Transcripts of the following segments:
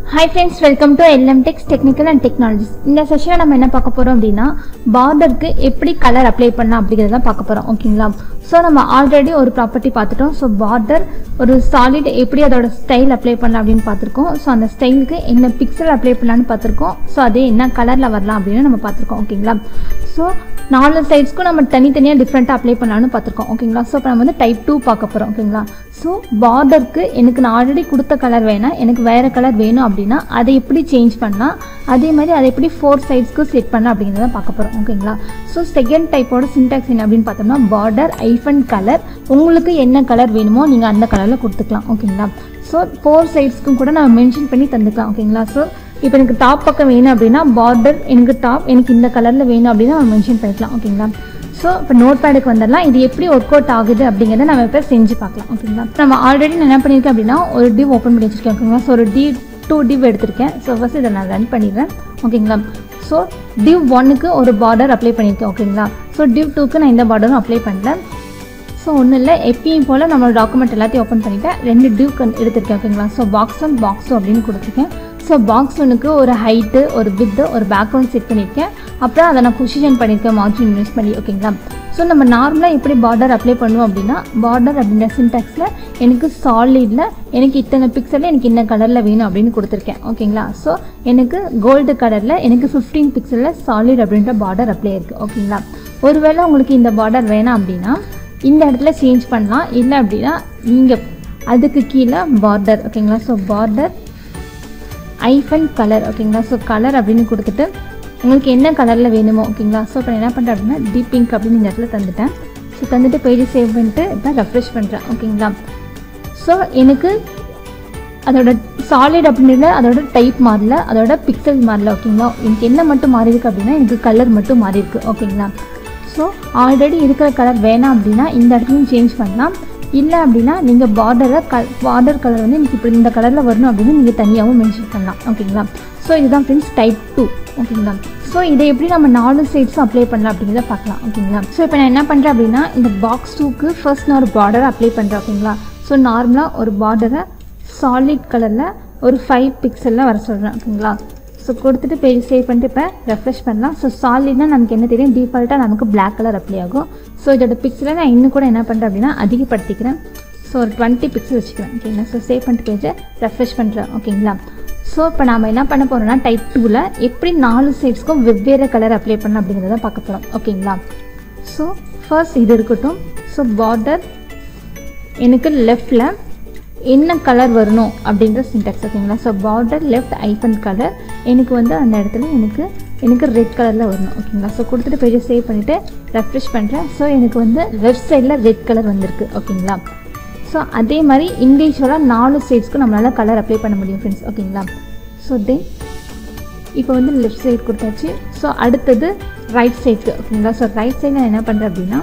hi friends welcome to LM techs technical and technologies இந்த செஷனில் நம்ம என்ன பார்க்க போகிறோம் அப்படின்னா பார்டருக்கு எப்படி கலர் அப்ளை பண்ணலாம் அப்படிங்கிறத பார்க்க போகிறோம் ஓகேங்களா ஸோ நம்ம ஆல்ரெடி ஒரு ப்ராப்பர்ட்டி பார்த்துட்டோம் ஸோ பார்டர் ஒரு சாலிட் எப்படி அதோட ஸ்டைல் அப்ளை பண்ணலாம் அப்படின்னு பார்த்துருக்கோம் ஸோ அந்த ஸ்டைலுக்கு என்ன பிக்சல் அப்ளை பண்ணலான்னு பார்த்துருக்கோம் ஸோ அதே என்ன கலரில் வரலாம் அப்படின்னு நம்ம பார்த்துருக்கோம் ஓகேங்களா ஸோ நாலு சைட்ஸ்க்கும் நம்ம தனித்தனியாக டிஃப்ரெண்ட்டாக அப்ளை பண்ணலாம்னு பார்த்துருக்கோம் ஓகேங்களா ஸோ இப்போ நம்ம வந்து டைப் டூ பார்க்க போகிறோம் ஓகேங்களா ஸோ பார்டருக்கு எனக்கு நான் ஆல்ரெடி கொடுத்த கலர் வேணாம் எனக்கு வேறு கலர் வேணும் அப்படின்னா அதை எப்படி சேஞ்ச் பண்ணலாம் அதே மாதிரி அதை எப்படி ஃபோர் சைட்ஸ்க்கும் செட் பண்ணலாம் அப்படிங்கிறத பார்க்க போகிறோம் ஓகேங்களா ஸோ செகண்ட் டைப்போட சின்டாக்ஸ் என்ன அப்படின்னு பார்த்தோம்னா பார்டர் ஐஃபன் கலர் உங்களுக்கு என்ன கலர் வேணுமோ நீங்கள் அந்த கலரில் கொடுத்துக்கலாம் ஓகேங்களா ஸோ ஃபோர் சைட்ஸ்க்கும் கூட நான் மென்ஷன் பண்ணி தந்துக்கலாம் ஓகேங்களா ஸோ இப்போ எனக்கு டாப் பக்கம் வேணும் அப்படின்னா பார்டர் எனக்கு டாப் எனக்கு இந்த கலரில் வேணும் அப்படின்னா நம்ம மென்ஷன் பண்ணிக்கலாம் ஓகேங்களா ஸோ இப்போ நோட் பேடுக்கு வந்துடலாம் இது எப்படி ஒர்க் அவுட் ஆகுது அப்படிங்கிறத நம்ம இப்போ செஞ்சு பார்க்கலாம் ஓகேங்களா நம்ம ஆல்ரெடி நான் என்ன பண்ணியிருக்கேன் அப்படின்னா ஒரு டிவ் ஓப்பன் பண்ணி வச்சிருக்கேன் ஓகேங்களா ஸோ ஒரு டி டூ டிவ் எடுத்திருக்கேன் ஸோ ஃபஸ்ட் இதை நான் ரன் பண்ணிடுறேன் ஓகேங்களா ஸோ டிவ் ஒன்னுக்கு ஒரு பார்டர் அப்ளை பண்ணியிருக்கேன் ஓகேங்களா ஸோ டிவ் டூக்கு நான் எந்த பார்டரும் அப்ளை பண்ணல ஸோ ஒன்றும் இல்லை எப்பயும் போல் நம்மளோட டாக்குமெண்ட் எல்லாத்தையும் ஓப்பன் பண்ணிட்டேன் ரெண்டு டிவ் எடுத்திருக்கேன் ஓகேங்களா so box one box two அப்படின்னு கொடுத்துருக்கேன் ஸோ பாக்ஸ் ஒனுக்கு ஒரு ஹைட்டு ஒரு வித்து ஒரு பேக்ரவுண்ட் செட் பண்ணியிருக்கேன் அப்புறம் அதை நான் பொசிஷன் பண்ணியிருக்கேன் மார்ஜின் யூஸ் பண்ணி ஓகேங்களா ஸோ நம்ம நார்மலாக எப்படி பார்டர் அப்ளை பண்ணுவோம் அப்படின்னா பார்டர் அப்படின்ற சின்டாக்ஸில் எனக்கு சாலிடில் எனக்கு இத்தனை பிக்சலில் எனக்கு என்ன கலரில் வேணும் அப்படின்னு கொடுத்துருக்கேன் ஓகேங்களா ஸோ எனக்கு கோல்டு கலரில் எனக்கு ஃபிஃப்டீன் பிக்சலில் சாலிட் அப்படின்ற பார்டர் அப்ளை இருக்குது ஓகேங்களா ஒருவேளை உங்களுக்கு இந்த பார்டர் வேணாம் அப்படின்னா இந்த இடத்துல சேஞ்ச் பண்ணலாம் இல்லை அப்படின்னா நீங்கள் அதுக்கு கீழே பார்டர் ஓகேங்களா ஸோ பார்டர் ஐஃபன் கலர் ஓகேங்களா ஸோ கலர் அப்படின்னு கொடுத்துட்டு உங்களுக்கு என்ன கலரில் வேணுமோ ஓகேங்களா ஸோ இப்போ நான் என்ன பண்ணுறேன் அப்படின்னா டீப் பிங்க் அப்படின்னு இந்த இடத்துல தந்துட்டேன் ஸோ தந்துட்டு பேஜ் சேவ் பண்ணிட்டு இப்போ ரெஃப்ரெஷ் பண்ணுறேன் ஓகேங்களா ஸோ எனக்கு அதோட சாலிட் அப்படின்ற அதோட டைப் மாறல அதோட பிக்சல் மாறல ஓகேங்களா எனக்கு என்ன மட்டும் மாறி இருக்கு அப்படின்னா எனக்கு கலர் மட்டும் மாறி இருக்கு ஓகேங்களா ஸோ ஆல்ரெடி இருக்கிற கலர் வேணாம் அப்படின்னா இந்த இடத்துலையும் சேஞ்ச் பண்ணலாம் இல்லை அப்படின்னா நீங்கள் பார்டரை க பார்டர் கலர் வந்து எனக்கு இப்படி இந்த கலரில் வரணும் அப்படின்னு நீங்கள் தனியாகவும் மென்ஷன் பண்ணலாம் ஓகேங்களா ஸோ இதுதான் ஃப்ரெண்ட்ஸ் டைப் டூ ஓகேங்களா ஸோ இதை எப்படி நம்ம நாலு சைட்ஸும் அப்ளை பண்ணலாம் அப்படிங்கிறத பார்க்கலாம் ஓகேங்களா ஸோ இப்போ நான் என்ன பண்ணுறேன் அப்படின்னா இந்த பாக்ஸ் டூக்கு ஃபர்ஸ்ட் நான் ஒரு பார்டரை அப்ளை பண்ணுறேன் ஓகேங்களா ஸோ நார்மலாக ஒரு பார்டரை சாலிட் கலரில் ஒரு ஃபைவ் பிக்சலில் வர சொல்கிறேன் ஓகேங்களா ஸோ கொடுத்துட்டு பேஜ் சேவ் பண்ணிட்டு இப்போ ரெஃப்ரெஷ் பண்ணலாம் ஸோ சாலிட்னா நமக்கு என்ன தெரியும் டிஃபால்ட்டாக நமக்கு பிளாக் கலர் அப்ளை ஆகும் ஸோ இதோட பிக்சலை நான் இன்னும் கூட என்ன பண்ணுறேன் அப்படின்னா அதிகப்படுத்திக்கிறேன் ஸோ ஒரு டுவெண்ட்டி பிக்சல் வச்சுக்கிறேன் ஓகேங்களா ஸோ சேவ் பண்ணிட்டு பேஜை ரெஃப்ரெஷ் பண்ணுறேன் ஓகேங்களா ஸோ இப்போ நாம் என்ன பண்ண போகிறோம்னா டைப் டூவில் எப்படி நாலு சைட்ஸ்க்கும் வெவ்வேறு கலர் அப்ளை பண்ணலாம் அப்படிங்கிறத பார்க்க போகிறோம் ஓகேங்களா ஸோ ஃபர்ஸ்ட் இது இருக்கட்டும் ஸோ பார்டர் எனக்கு லெஃப்டில் என்ன கலர் வரணும் அப்படின்ற சின்டாக்ஸ் ஓகேங்களா so border left hyphen colour எனக்கு வந்து அந்த இடத்துல எனக்கு எனக்கு ரெட் கலரில் வரணும் ஓகேங்களா ஸோ கொடுத்துட்டு பேஜை சேவ் பண்ணிவிட்டு ரெஃப்ரெஷ் பண்ணுறேன் ஸோ எனக்கு வந்து லெஃப்ட் சைடில் ரெட் கலர் வந்திருக்கு ஓகேங்களா ஸோ அதே மாதிரி இண்டிவிஜுவலாக நாலு சைட்ஸ்க்கு நம்மளால் கலர் அப்ளை பண்ண முடியும் ஃப்ரெண்ட்ஸ் ஓகேங்களா ஸோ தென் இப்போ வந்து லெஃப்ட் சைடு கொடுத்தாச்சு ஸோ அடுத்தது ரைட் சைடுக்கு ஓகேங்களா ஸோ ரைட் சைடு நான் என்ன பண்ணுறேன் அப்படின்னா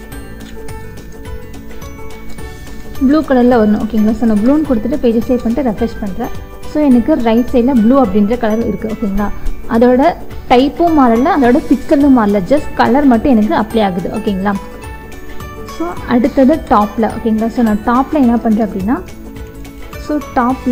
ப்ளூ கலரில் வரணும் ஓகேங்களா ஸோ நான் ப்ளூன்னு கொடுத்துட்டு பேஜை சேவ் பண்ணிட்டு ரெஃப்ரெஷ் பண்ணுறேன் ஸோ எனக்கு ரைட் சைடில் ப்ளூ அப்படின்ற கலர் இருக்குது ஓகேங்களா அதோட டைப்பும் மாறல அதோட பிக்சலும் மாறல ஜஸ்ட் கலர் மட்டும் எனக்கு அப்ளை ஆகுது ஓகேங்களா ஸோ அடுத்தது டாப்பில் ஓகேங்களா ஸோ நான் டாப்பில் என்ன பண்ணுறேன் அப்படின்னா ஸோ டாப்பில்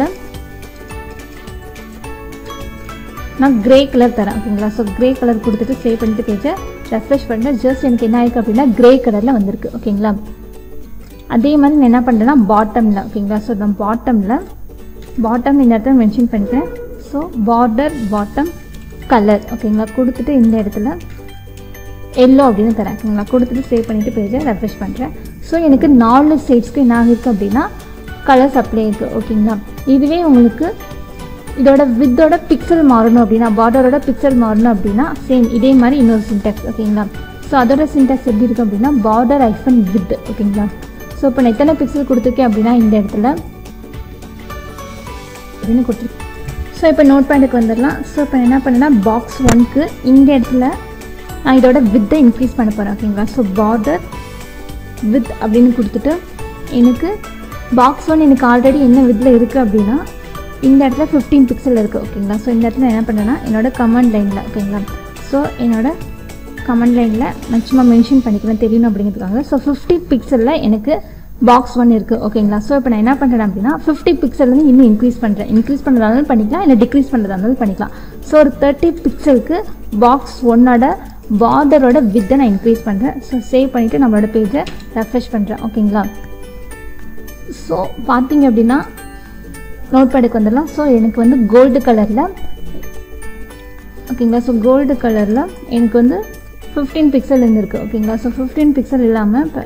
நான் க்ரே கலர் தரேன் ஓகேங்களா ஸோ க்ரே கலர் கொடுத்துட்டு சேவ் பண்ணிட்டு பேஜை ரெஃப்ரெஷ் பண்ணுறேன் ஜஸ்ட் எனக்கு என்ன ஆயிருக்கு அப்படின்னா க்ரே கலரில் வந்திருக்கு ஓகேங்களா அதே மாதிரி நான் என்ன பண்ணுறேன்னா பாட்டமில் ஓகேங்களா ஸோ நான் பாட்டமில் பாட்டம் இந்த இடத்துல மென்ஷன் பண்ணிக்கிறேன் ஸோ பார்டர் பாட்டம் கலர் ஓகேங்களா கொடுத்துட்டு இந்த இடத்துல எல்லோ அப்படின்னு தரேன் ஓகேங்களா கொடுத்துட்டு சேவ் பண்ணிவிட்டு பேஜை ரெஃப்ரெஷ் பண்ணுறேன் ஸோ எனக்கு நாலு சைட்ஸ்க்கு என்ன ஆகிருக்கு அப்படின்னா கலர்ஸ் அப்ளை இருக்குது ஓகேங்களா இதுவே உங்களுக்கு இதோட வித்தோட பிக்சல் மாறணும் அப்படின்னா பார்டரோட பிக்சல் மாறணும் அப்படின்னா சேம் இதே மாதிரி இன்னொரு சின்டாக்ஸ் ஓகேங்களா ஸோ அதோட சின்டாக்ஸ் எப்படி இருக்குது அப்படின்னா பார்டர் ஐஃபன் வித் ஓகேங்களா ஸோ இப்போ நான் எத்தனை பிக்சல் கொடுத்துருக்கேன் அப்படின்னா இந்த இடத்துல அப்படின்னு கொடுத்துருக்கேன் ஸோ இப்போ நோட் பேண்டுக்கு வந்துடலாம் ஸோ இப்போ என்ன பண்ணேன்னா பாக்ஸ் ஒன்க்கு இந்த இடத்துல நான் இதோட வித்தை இன்க்ரீஸ் பண்ண போகிறேன் ஓகேங்களா ஸோ பார்டர் வித் அப்படின்னு கொடுத்துட்டு எனக்கு பாக்ஸ் ஒன் எனக்கு ஆல்ரெடி என்ன வித்தில் இருக்குது அப்படின்னா இந்த இடத்துல ஃபிஃப்டீன் பிக்சல் இருக்குது ஓகேங்களா ஸோ இந்த இடத்துல என்ன பண்ணேன்னா என்னோட கமெண்ட் லைனில் ஓகேங்களா ஸோ என்னோட கமெண்ட் லைனில் நான் சும்மா மென்ஷன் பண்ணிக்கிறேன் தெரியணும் அப்படிங்கிறதுக்காக ஸோ ஃபிஃப்டி பிக்சலில் எனக்கு பாக்ஸ் ஒன் இருக்குது ஓகேங்களா ஸோ இப்போ நான் என்ன பண்ணுறேன் அப்படின்னா ஃபிஃப்டி பிக்சல்லேருந்து இன்னும் இன்க்ரீஸ் பண்ணுறேன் இன்க்ரீஸ் பண்ணுறதா இருந்தாலும் பண்ணிக்கலாம் இல்லை டிக்ரீஸ் பண்ணுறதா இருந்தாலும் பண்ணிக்கலாம் ஸோ ஒரு தேர்ட்டி பிக்சலுக்கு பாக்ஸ் ஒன்னோட பார்டரோட வித்தை நான் இன்க்ரீஸ் பண்ணுறேன் ஸோ சேவ் பண்ணிவிட்டு நம்மளோட பேஜை ரெஃப்ரெஷ் பண்ணுறேன் ஓகேங்களா ஸோ பார்த்தீங்க அப்படின்னா நோட் பேடுக்கு வந்துடலாம் ஸோ எனக்கு வந்து கோல்டு கலரில் ஓகேங்களா ஸோ கோல்டு கலரில் எனக்கு வந்து ஃபிஃப்டீன் பிக்சல் இருந்திருக்கு ஓகேங்களா ஸோ ஃபிஃப்டீன் பிக்சல் இல்லாமல் இப்போ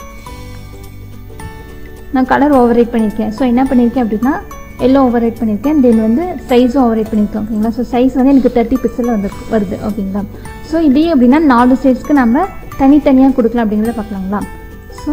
நான் கலர் ஓவர் ரைட் பண்ணியிருக்கேன் ஸோ என்ன பண்ணியிருக்கேன் அப்படின்னா எல்லோ ஓவர் ரைட் பண்ணியிருக்கேன் தென் வந்து சைஸும் ஓவர் ரைட் பண்ணியிருக்கேன் ஓகேங்களா ஸோ சைஸ் வந்து எனக்கு தேர்ட்டி பிக்சலில் வந்து வருது ஓகேங்களா ஸோ இதே அப்படின்னா நாலு சைஸ்க்கு நம்ம தனித்தனியாக கொடுக்கலாம் அப்படிங்கிறத பார்க்கலாங்களா ஸோ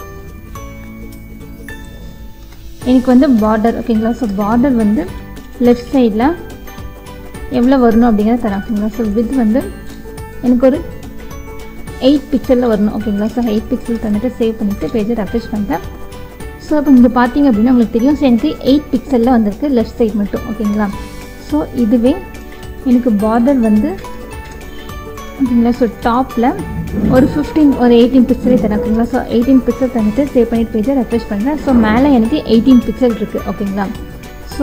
எனக்கு வந்து பார்டர் ஓகேங்களா ஸோ பார்டர் வந்து லெஃப்ட் சைடில் எவ்வளோ வரணும் அப்படிங்கிறத தரேன் ஓகேங்களா ஸோ வித் வந்து எனக்கு ஒரு எயிட் பிக்சலில் வரணும் ஓகேங்களா ஸோ எயிட் பிக்சல் தந்துட்டு சேவ் பண்ணிவிட்டு பேஜை ரெஃப்ரெஷ் பண்ணிட்டேன் ஸோ இப்போ இங்கே பார்த்தீங்க அப்படின்னா உங்களுக்கு தெரியும் ஸோ எனக்கு எயிட் பிக்சலில் வந்திருக்கு லெஃப்ட் சைட் மட்டும் ஓகேங்களா ஸோ இதுவே எனக்கு பார்டர் வந்து ஓகேங்களா ஸோ டாப்பில் ஒரு ஃபிஃப்டீன் ஒரு எயிட்டீன் பிக்சலே தரேன் ஓகேங்களா ஸோ எயிட்டீன் பிக்சல் தந்துட்டு சேவ் பண்ணிட்டு பேஜை ரெஃப்ரெஷ் பண்ணுறேன் ஸோ மேலே எனக்கு எயிட்டீன் பிக்சல் இருக்குது ஓகேங்களா ஸோ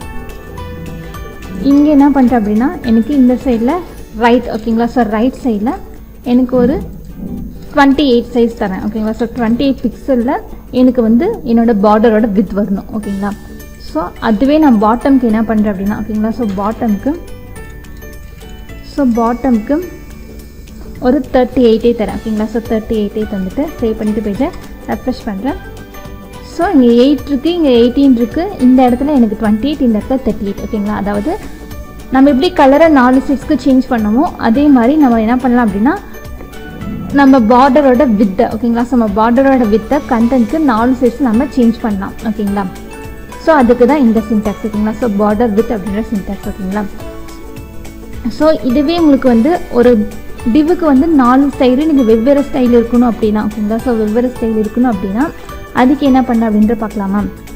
இங்கே என்ன பண்ணுறேன் அப்படின்னா எனக்கு இந்த சைடில் ரைட் ஓகேங்களா ஸோ ரைட் சைடில் எனக்கு ஒரு டுவெண்ட்டி எயிட் சைஸ் தரேன் ஓகேங்களா ஸோ டுவெண்ட்டி எயிட் பிக்சலில் எனக்கு வந்து என்னோட பார்டரோட வித் வரணும் ஓகேங்களா ஸோ அதுவே நான் பாட்டம்க்கு என்ன பண்ணுறேன் அப்படின்னா ஓகேங்களா ஸோ பாட்டம்க்கு ஸோ பாட்டம்க்கு ஒரு தேர்ட்டி எயிட்டே தரேன் ஓகேங்களா ஸோ தேர்ட்டி எயிட்டே தந்துட்டு சேவ் பண்ணிவிட்டு போயிட்டு ரெஃப்ரெஷ் பண்ணுறேன் ஸோ இங்கே எயிட் இருக்குது இங்கே எயிட்டீன் இருக்குது இந்த இடத்துல எனக்கு டுவெண்ட்டி எயிட் இந்த இடத்துல தேர்ட்டி எயிட் ஓகேங்களா அதாவது நம்ம எப்படி கலரை நாலு சிக்ஸ்க்கு சேஞ்ச் பண்ணமோ அதே மாதிரி நம்ம என்ன பண்ணலாம் அப்படின்னா நம்ம பார்டரோட வித்தை ஓகேங்களா ஸோ நம்ம பார்டரோட வித்தை கண்டென்ட்க்கு நாலு சைஸ் நம்ம சேஞ்ச் பண்ணலாம் ஓகேங்களா ஸோ அதுக்கு தான் இந்த சின்டாக்ஸ் ஓகேங்களா ஸோ பார்டர் வித் அப்படின்ற சின்டாக்ஸ் ஓகேங்களா ஸோ இதுவே உங்களுக்கு வந்து ஒரு டிவுக்கு வந்து நாலு ஸ்டைலு நீங்கள் வெவ்வேறு ஸ்டைல் இருக்கணும் அப்படின்னா ஓகேங்களா ஸோ வெவ்வேறு ஸ்டைல் இருக்கணும் அப்படின்னா அதுக்கு என்ன பண்ண அப்படின்ற பார்க்கலாமா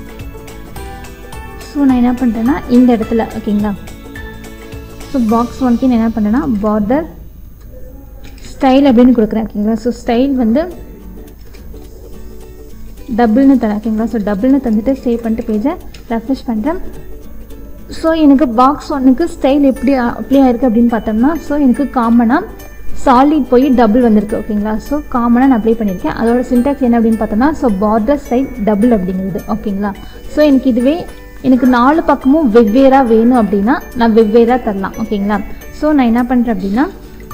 ஸோ நான் என்ன பண்ணுறேன்னா இந்த இடத்துல ஓகேங்களா ஸோ பாக்ஸ் ஒன்க்கு நான் என்ன பண்ணுறேன்னா பார்டர் ஸ்டைல் அப்படின்னு கொடுக்குறேன் ஓகேங்களா ஸோ ஸ்டைல் வந்து டபுள்னு தரேன் ஓகேங்களா ஸோ டபுள்னு தந்துட்டு சேவ் பண்ணிட்டு பேஜை ரெஃப்ரெஷ் பண்ணுறேன் ஸோ எனக்கு பாக்ஸ் ஒன்னுக்கு ஸ்டைல் எப்படி அப்ளை ஆயிருக்கு அப்படின்னு பார்த்தோம்னா ஸோ எனக்கு காமனாக சாலிட் போய் டபுள் வந்திருக்கு ஓகேங்களா ஸோ காமனாக நான் அப்ளை பண்ணியிருக்கேன் அதோட சின்டாக்ஸ் என்ன அப்படின்னு பார்த்தோம்னா ஸோ பார்டர் ஸ்டைல் டபுள் அப்படிங்கிறது ஓகேங்களா ஸோ எனக்கு இதுவே எனக்கு நாலு பக்கமும் வெவ்வேறாக வேணும் அப்படின்னா நான் வெவ்வேறாக தரலாம் ஓகேங்களா ஸோ நான் என்ன பண்ணுறேன் அப்படின்னா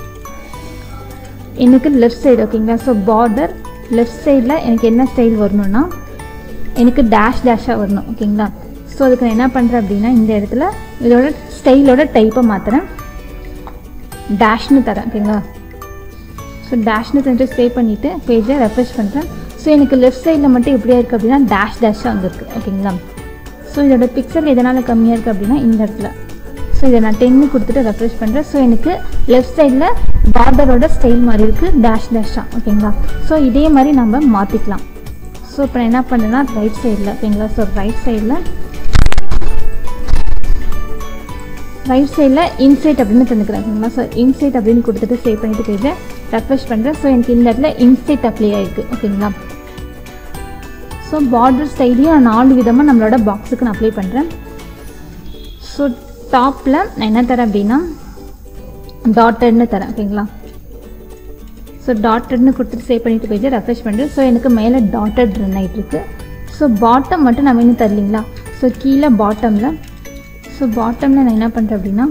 எனக்கு லெஃப்ட் சைடு ஓகேங்களா ஸோ பார்டர் லெஃப்ட் சைடில் எனக்கு என்ன ஸ்டைல் வரணும்னா எனக்கு டேஷ் டேஷாக வரணும் ஓகேங்களா ஸோ அதுக்கு நான் என்ன பண்ணுறேன் அப்படின்னா இந்த இடத்துல இதோட ஸ்டைலோட டைப்பை மாற்றுறேன் டேஷ்னு தரேன் ஓகேங்களா ஸோ டேஷ்னு தந்துட்டு சேவ் பண்ணிவிட்டு பேஜை ரெஃப்ரெஷ் பண்ணுறேன் ஸோ எனக்கு லெஃப்ட் சைடில் மட்டும் எப்படியா இருக்குது அப்படின்னா டேஷ் டேஷாக வந்திருக்கு ஓகேங்களா ஸோ இதோட பிக்சல் எதனால் கம்மியாக இருக்குது அப்படின்னா இந்த இடத்துல ஸோ இதை நான் டென்னு கொடுத்துட்டு ரெஃப்ரெஷ் பண்ணுறேன் ஸோ எனக்கு லெஃப்ட் சைடில் பார்டரோட ஸ்டைல் மாதிரி இருக்குது டேஷ் டேஷாக ஓகேங்களா ஸோ இதே மாதிரி நம்ம மாற்றிக்கலாம் ஸோ இப்போ நான் என்ன பண்ணுறேன்னா ரைட் சைடில் ஓகேங்களா ஸோ ரைட் சைடில் ரைட் சைடில் இன்சைட் அப்படின்னு தந்துக்கிறேன் ஓகேங்களா ஸோ இன்சைட் அப்படின்னு கொடுத்துட்டு சேவ் பண்ணிட்டு பேஜை ரெஃப்ரெஷ் பண்ணுறேன் ஸோ எனக்கு இந்த இடத்துல இன்சைட் அப்ளை ஆகிருக்கு ஓகேங்களா ஸோ பார்டர் ஸ்டைலையும் நான் நாலு விதமாக நம்மளோட பாக்ஸுக்கு நான் அப்ளை பண்ணுறேன் ஸோ டாப்பில் நான் என்ன தரேன் அப்படின்னா டாட்டட்னு தரேன் ஓகேங்களா ஸோ டாட்டட்னு கொடுத்துட்டு சேவ் பண்ணிட்டு போயிட்டு ரெஃப்ரெஷ் பண்ணுறேன் ஸோ எனக்கு மேலே டாட்டட் ரன் ஆகிட்டு இருக்கு ஸோ பாட்டம் மட்டும் நம்ம இன்னும் தரலிங்களா ஸோ கீழே பாட்டமில் ஸோ பாட்டமில் நான் என்ன பண்ணுறேன் அப்படின்னா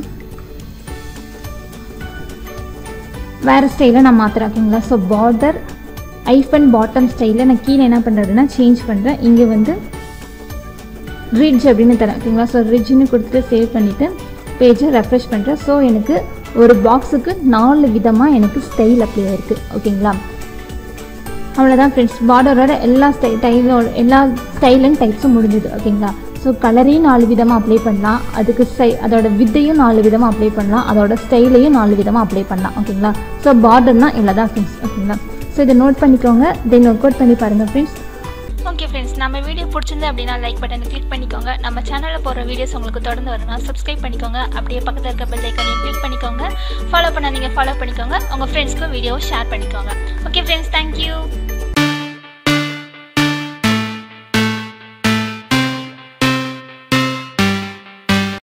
வேறு ஸ்டைலில் நான் மாற்றுறேன் ஓகேங்களா ஸோ பார்டர் ஐஃபன் பாட்டம் ஸ்டைலில் நான் கீழே என்ன பண்ணுறேன் அப்படின்னா சேஞ்ச் பண்ணுறேன் இங்கே வந்து ரிட்ஜ் அப்படின்னு தரேன் ஓகேங்களா ஸோ ரிட்ஜ்னு கொடுத்துட்டு சேவ் பண்ணிவிட்டு பேஜை ரெஃப்ரெஷ் பண்ணுறேன் ஸோ எனக்கு ஒரு பாக்ஸுக்கு நாலு விதமாக எனக்கு ஸ்டைல் அப்ளை ஆயிருக்கு ஓகேங்களா அவ்வளோதான் ஃப்ரெண்ட்ஸ் பார்டரோட எல்லா ஸ்டை டைலோட எல்லா ஸ்டைல் அண்ட் டைப்ஸும் முடிஞ்சுது ஓகேங்களா ஸோ கலரையும் நாலு விதமாக அப்ளை பண்ணலாம் அதுக்கு ஸ்டை அதோட வித்தையும் நாலு விதமாக அப்ளை பண்ணலாம் அதோட ஸ்டைலையும் நாலு விதமாக அப்ளை பண்ணலாம் ஓகேங்களா ஸோ பார்டர்னா இவ்வளோ தான் ஃப்ரெண்ட்ஸ் ஓகேங்களா ஸோ இதை நோட் பண்ணிக்கோங்க தென் ஒர்க் அவுட் பண்ணி பாருங்கள் ஃப்ரெண்ட்ஸ் ஓகே ஃப்ரெண்ட்ஸ் நம்ம வீடியோ பிடிச்சிருந்து அப்படின்னா லைக் பட்டனை கிளிக் பண்ணிக்கோங்க நம்ம சேனலில் போகிற வீடியோஸ் உங்களுக்கு தொடர்ந்து வரணும்னா சப்ஸ்கிரைப் பண்ணிக்கோங்க அப்படியே பக்கத்தில் இருக்க பெல் ஐக்கனையும் கிளிக் பண்ணிக்கோங்க ஃபாலோ பண்ண நீங்கள் ஃபாலோ பண்ணிக்கோங்க உங்கள் ஃப்ரெண்ட்ஸ்க்கும் வீடியோவை ஷேர் பண்ணிக்கோங்க ஓகே ஃப்ரெண்ட்ஸ் தேங்க்யூ